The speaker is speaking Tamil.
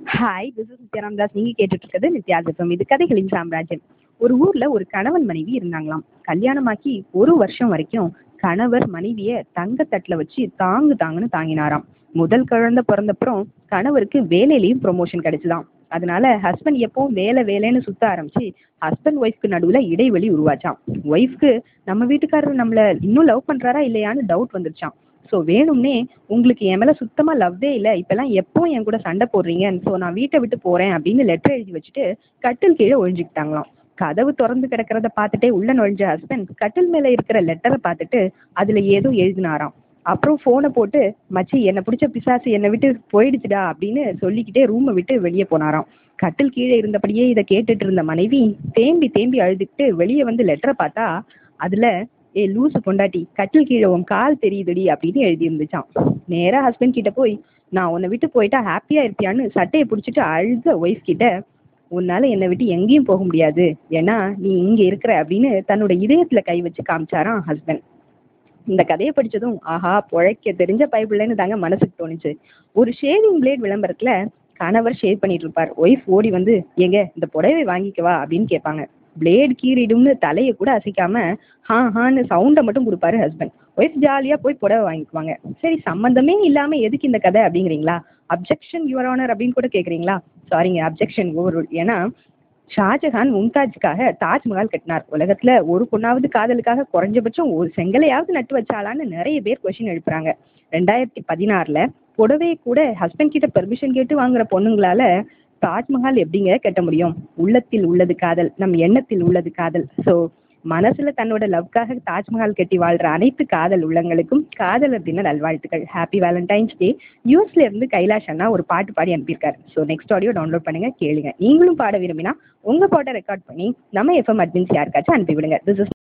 hi this is Nithya Ramadas நீங்கள் கேட்டுட்டு இருக்கிறது நித்யா ஜெபம் இது கதைகளின் சாம்ராஜ்யம் ஒரு ஊர்ல ஒரு கணவன் மனைவி இருந்தாங்களாம் கல்யாணமாக்கி ஒரு வருஷம் வரைக்கும் கணவர் மனைவிய தங்கத்தட்டுல வச்சு தாங்கு தாங்குன்னு தாங்கினாராம் முதல் குழந்தை பிறந்தப்புறம் கணவருக்கு வேலையிலயும் ப்ரொமோஷன் கிடைச்சுதாம் அதனால ஹஸ்பண்ட் எப்பவும் வேலை வேலைன்னு சுத்த ஆரம்பிச்சு ஹஸ்பண்ட் ஒய்ஃப்க்கு நடுவுல இடைவெளி உருவாச்சாம் ஒய்ஃப்க்கு நம்ம வீட்டுக்காரர் நம்மள இன்னும் லவ் பண்றாரா இல்லையான்னு டவுட் வந்துருச்சாம் ஸோ வேணும்னே உங்களுக்கு என் மேல சுத்தமா லவ்வே இல்லை இப்பெல்லாம் எப்போ என் கூட சண்டை போடுறீங்க ஸோ நான் வீட்டை விட்டு போறேன் அப்படின்னு லெட்டர் எழுதி வச்சுட்டு கட்டில் கீழே ஒழிஞ்சுக்கிட்டாங்களாம் கதவு திறந்து கிடக்கிறத பார்த்துட்டே உள்ள நுழைஞ்ச ஹஸ்பண்ட் கட்டில் மேல இருக்கிற லெட்டரை பார்த்துட்டு அதுல ஏதோ எழுதினாராம் அப்புறம் ஃபோனை போட்டு மச்சி என்னை பிடிச்ச பிசாசு என்னை விட்டு போயிடுச்சுடா அப்படின்னு சொல்லிக்கிட்டே ரூமை விட்டு வெளியே போனாராம் கட்டில் கீழே இருந்தபடியே இதை கேட்டுட்டு இருந்த மனைவி தேம்பி தேம்பி அழுதுகிட்டு வெளியே வந்து லெட்டரை பார்த்தா அதுல ஏ லூசு பொண்டாட்டி கட்டில் கீழே உன் கால் தெரியுதுடி அப்படின்னு எழுதி இருந்துச்சாம் நேரா ஹஸ்பண்ட் கிட்ட போய் நான் உன்னை விட்டு போயிட்டா ஹாப்பியா இருப்பியான்னு சட்டையை பிடிச்சிட்டு அழுத ஒய்ஃப் கிட்ட உன்னால என்னை விட்டு எங்கேயும் போக முடியாது ஏன்னா நீ இங்க இருக்கிற அப்படின்னு தன்னோட இதயத்துல கை வச்சு காமிச்சாராம் ஹஸ்பண்ட் இந்த கதையை படிச்சதும் ஆஹா பொழைக்க தெரிஞ்ச பைபிள்னு தாங்க மனசுக்கு தோணுச்சு ஒரு ஷேவிங் பிளேட் விளம்பரத்துல கணவர் ஷேவ் பண்ணிட்டு இருப்பார் ஒய்ஃப் ஓடி வந்து ஏங்க இந்த புடவை வாங்கிக்கவா அப்படின்னு கேட்பாங்க பிளேட் கீறிடும்னு தலையை கூட அசைக்காம ஹா ஹான்னு சவுண்டை மட்டும் கொடுப்பாரு ஹஸ்பண்ட் ஒய்ஃப் ஜாலியா போய் புடவை வாங்கிக்குவாங்க சரி சம்மந்தமே இல்லாம எதுக்கு இந்த கதை அப்படிங்கிறீங்களா அப்ஜெக்ஷன் யுவர் ஆனர் அப்படின்னு கூட கேக்குறீங்களா சாரிங்க அப்ஜெக்ஷன் ஓவர் ஏன்னா ஷாஜஹான் மும்தாஜுக்காக தாஜ்மஹால் கட்டினார் உலகத்துல ஒரு பொண்ணாவது காதலுக்காக குறைஞ்சபட்சம் ஒரு செங்கலையாவது நட்டு வச்சாலான்னு நிறைய பேர் கொஸ்டின் எழுப்புறாங்க ரெண்டாயிரத்தி பதினாறுல புடவையை கூட ஹஸ்பண்ட் கிட்ட பெர்மிஷன் கேட்டு வாங்குற பொண்ணுங்களால தாஜ்மஹால் எப்படிங்க கட்ட முடியும் உள்ளத்தில் உள்ளது காதல் நம் எண்ணத்தில் உள்ளது காதல் ஸோ மனசுல தன்னோட லவ்க்காக தாஜ்மஹால் கட்டி வாழ்ற அனைத்து காதல் உள்ளங்களுக்கும் காதலர் தின நல்வாழ்த்துக்கள் ஹாப்பி வேலண்டைன்ஸ் டே யூஎஸ்ல இருந்து கைலாஷ் அண்ணா ஒரு பாட்டு பாடி அனுப்பியிருக்காரு ஸோ நெக்ஸ்ட் ஆடியோ டவுன்லோட் பண்ணுங்க கேளுங்க நீங்களும் பாட விரும்பினா உங்க பாட்டை ரெக்கார்ட் பண்ணி நம்ம எஃப்எம் அட்மின்ஸ் யாருக்காச்சும் அனுப்பி விடுங்க திஸ் இஸ்